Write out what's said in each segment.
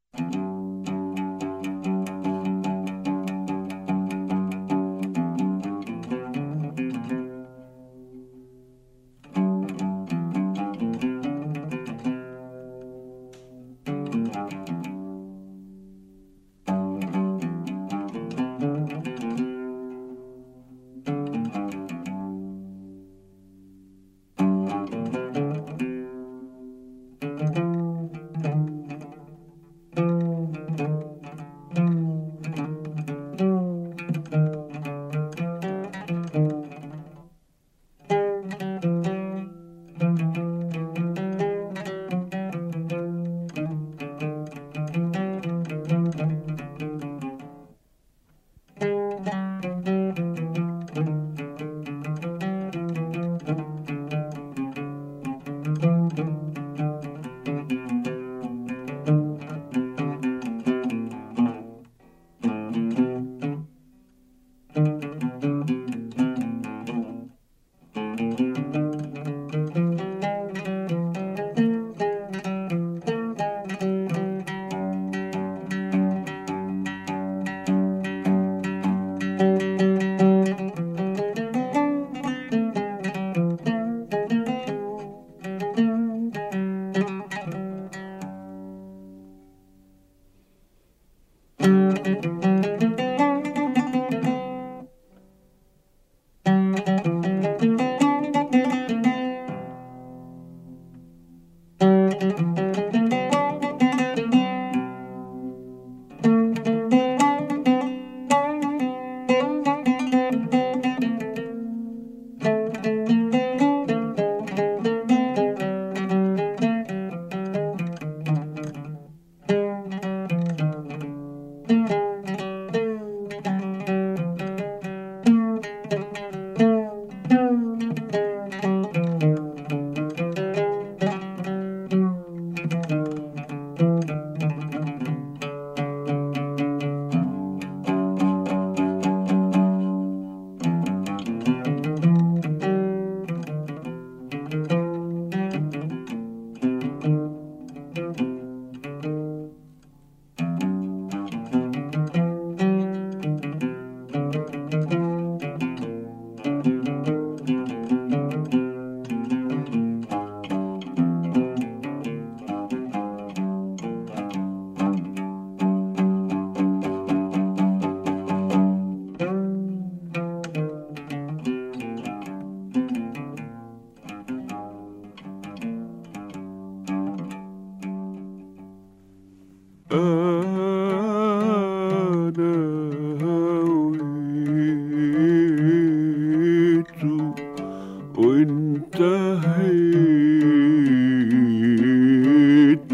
وانتهيت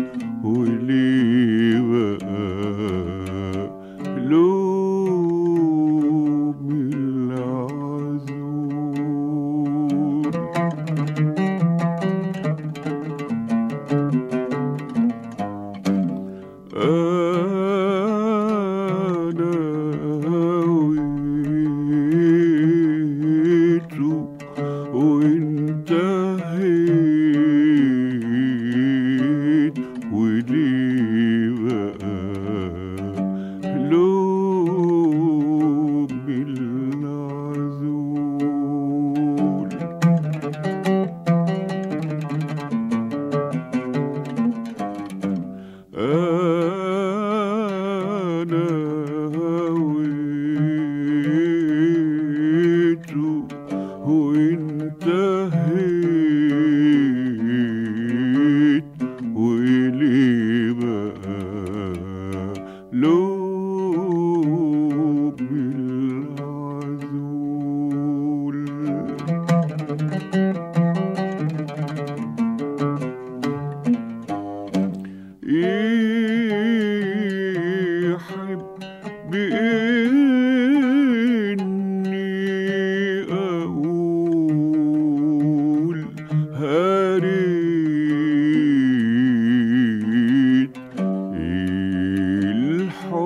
وليه بقى لوم العذول أنا هويت وانتهيت وليه بقى لوم العذول أنا هويت وانتهيت وليه بقى لوم العذول يحب بإني أقول هريت الحب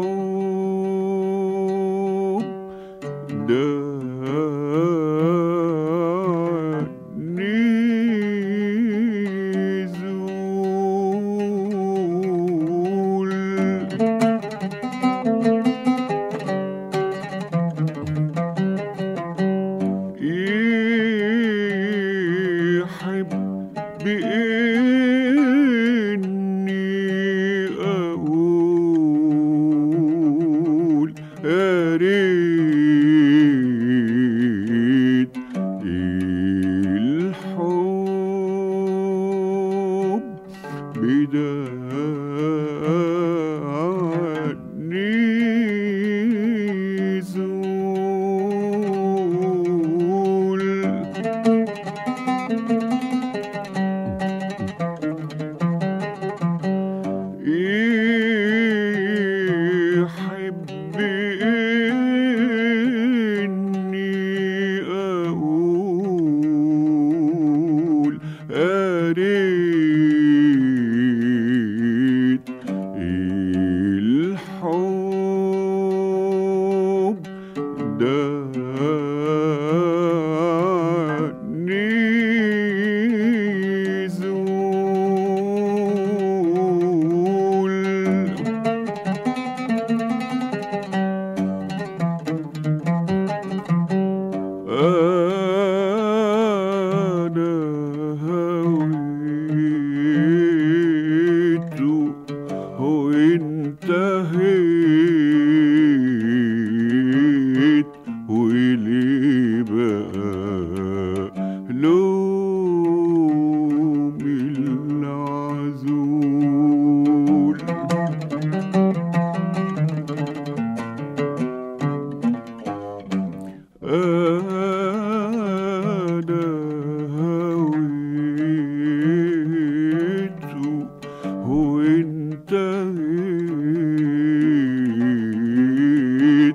بيت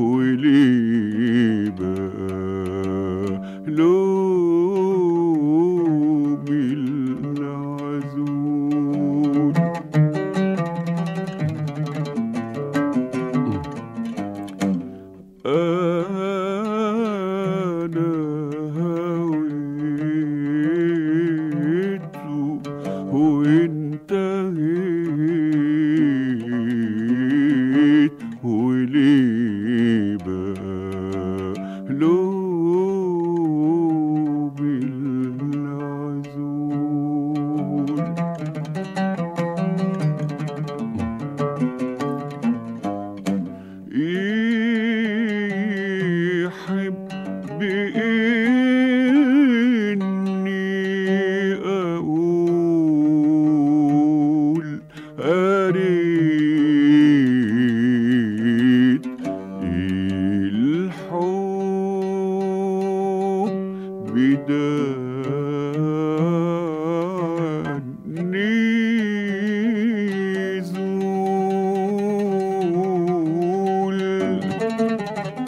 وليه بقى لوم العزول أنا هويت وانتهيت وليه بقى لوم العزول يحب إني أقول أريد الحب بداني زول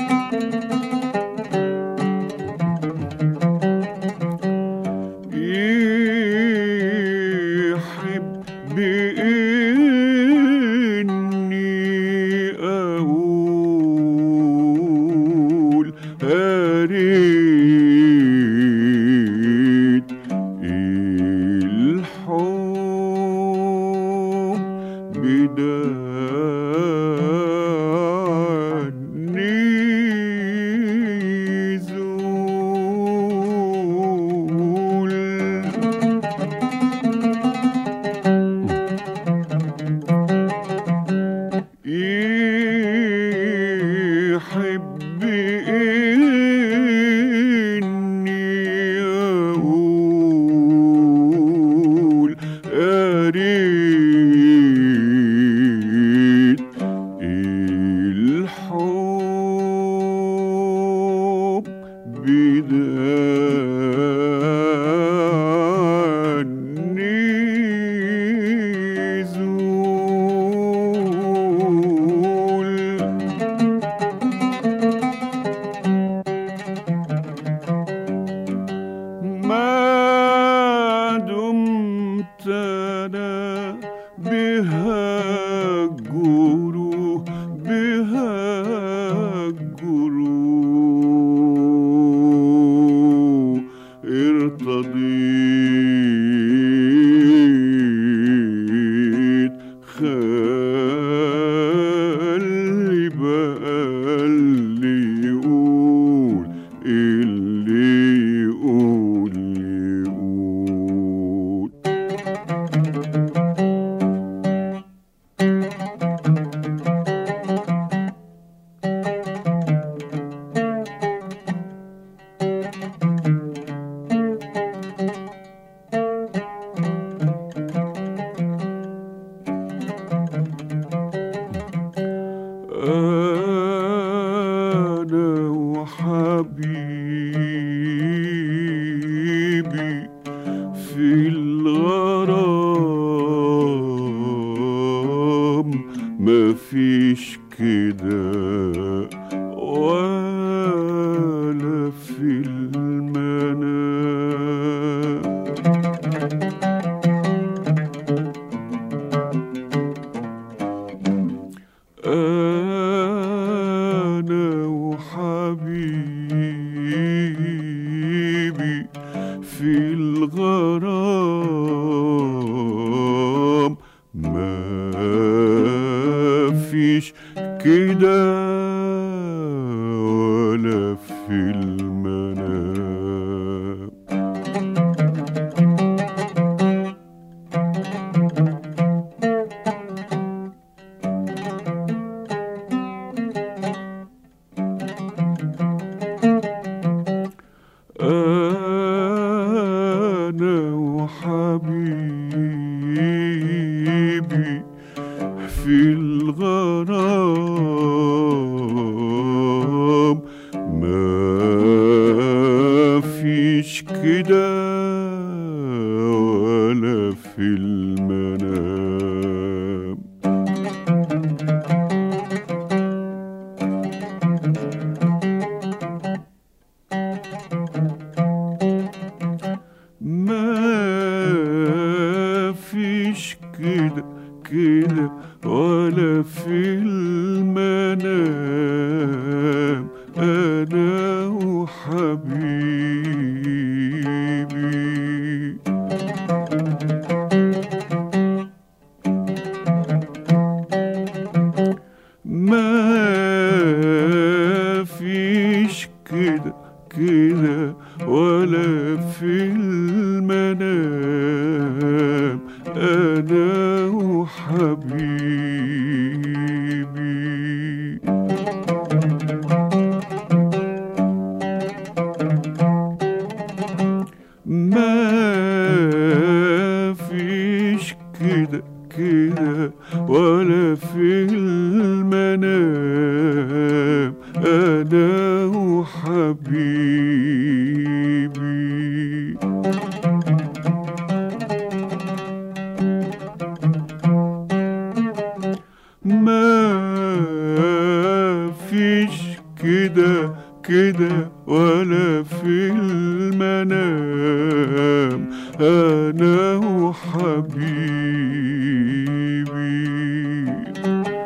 يحب بإني أقول أريد الحب بداني زول يحب إني أقول أريد الحب بداني زول ما دمت انا بها الجروح بها الجروح ارتضيت خلي بقى اللي يقول اللي يقول يقول أنا وحبيبي في الغرام مفيش كده ولا في المنام أنا وحبيبي في الغرام ما فيش كده ولا في المنام أنا وحبيبي في الغرام ما فيش كده ولا في المنام كده ولا في المنام أنا وحبيبي ما فيش كده كده ولا في المنام أنا وحبيبي ما فيش كده كده ولا في المنام أنا وحبيبي ما فيش كده كده ولا في المنام أنا وحبيبي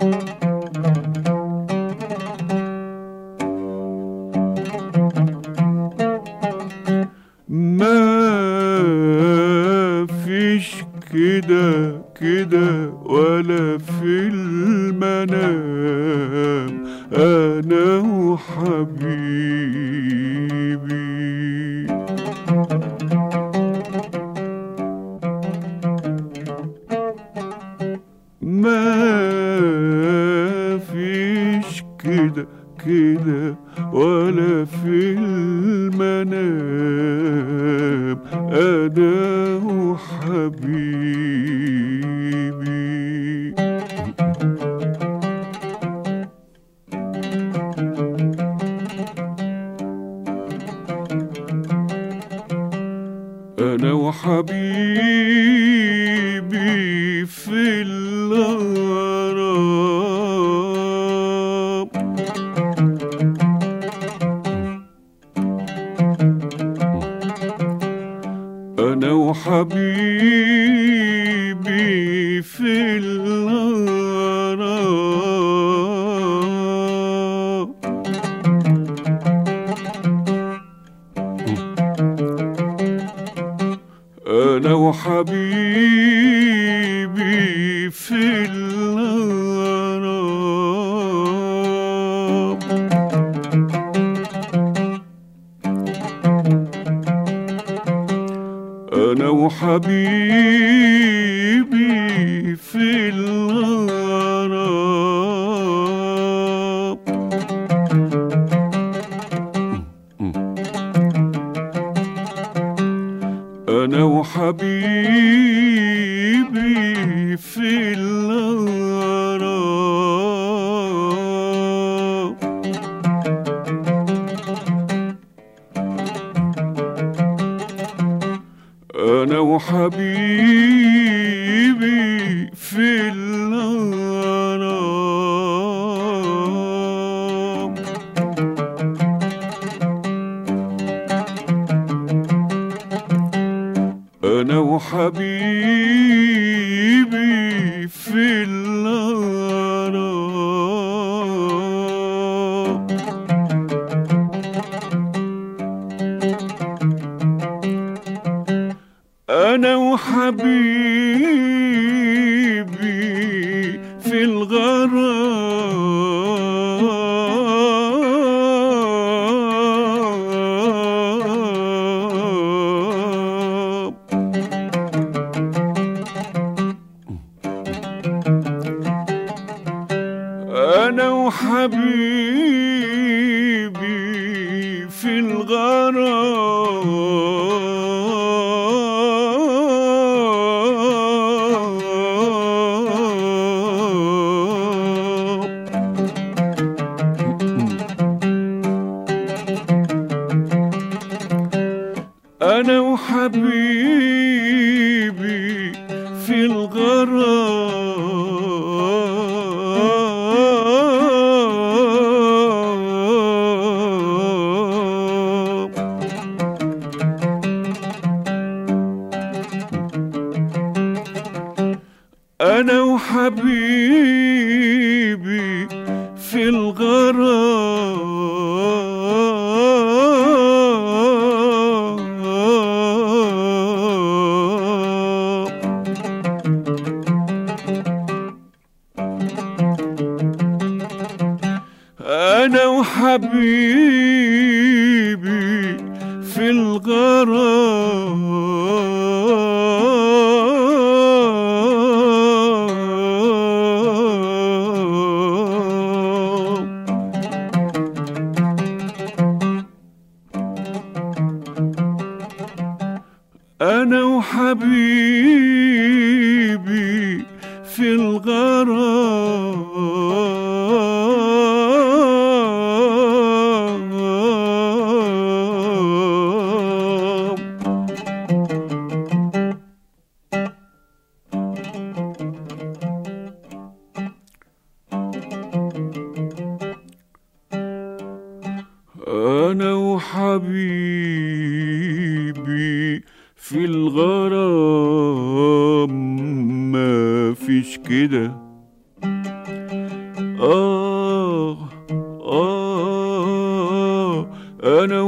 ما فيش كده كده ولا في المنام أنا وحبيبي ما فيش كده كده ولا في المنام أنا وحبيبي أنا وحبيبي في الغرام أنا وحبيبي في الغرام أنا وحبيبي في الغرام أنا وحبيبي في الغرام أنا وحبيبي في الغرام أنا وحبيبي في الغرام أنا وحبيبي في الغرام أنا وحبيبي في الغرام أنا وحبيبي في الغرام أنا وحبيبي في الغرام حبيبي في الغرام أنا وحبيبي في الغرام أنا وحبيبي في الغرام أنا وحبيبي في الغرام ما فيش كده آه آه أنا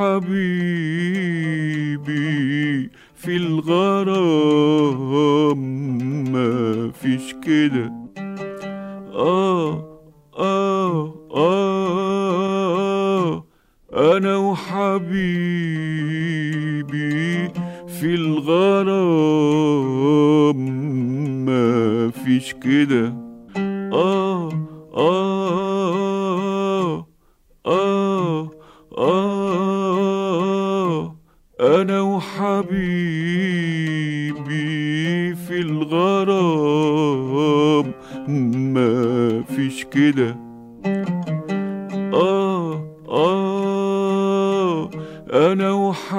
وحبيبي في الغرام ما فيش كده آه آه آه أنا وحبيبي في الغرام ما فيش كده آه آه آه آه أنا وحبيبي في الغرام ما فيش كده آه آه أنا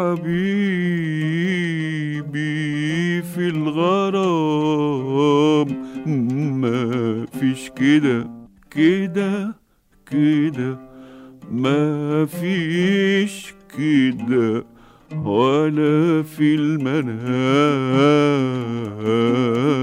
وحبيبي في الغرام ما فيش كده كده كده ما فيش كده ولا في المنام